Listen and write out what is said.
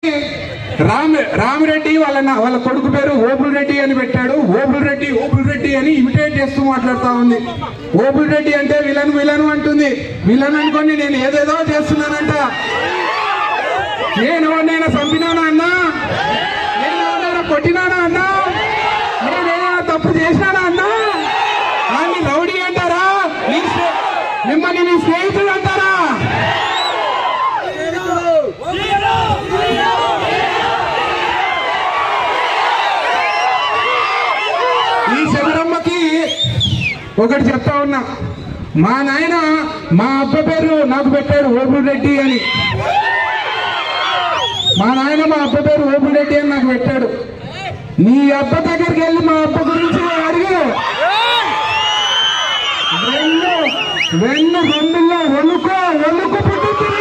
రామ్ రామిరెడ్డి వాళ్ళ నా- వాళ్ళ కొడుకు పేరు ఓపుల్ రెడ్డి అని పెట్టాడు ఓపుల్ రెడ్డి ఓపుల్ రెడ్డి అని ఇమిటేట్ చేస్తూ మాట్లాడుతా ఉంది ఓపుల్ రెడ్డి అంటే విలన్ విలన్ అంటుంది విలన్ అనుకొని నేను ఏదేదో చేస్తున్నానంట నేను ఎవరినైనా చంపినానా అన్నా నేను ఎవరినైనా కొట్టినానా అన్నా నేను ఏదైనా తప్పు చేసినానా అన్నా దాన్ని రౌడీ అంటారా మీ స్నే- మిమ్మల్ని మీ స్నేహితుడు అంటారా ఈ శబరమ్మకి ఒకటి చెప్తా ఉన్నా మా నాయన మా అబ్బ పేరు నాకు పెట్టాడు ఓపుల్ రెడ్డి అని మా నాయన మా అబ్బ పేరు ఓపుల్ రెడ్డి అని నాకు పెట్టాడు నీ అబ్బ దగ్గరికి వెళ్ళి మా అబ్బ గురించి అడిగి వెన్ను వెన్ను రెండులో వణుకో వణుకు పుట్టింది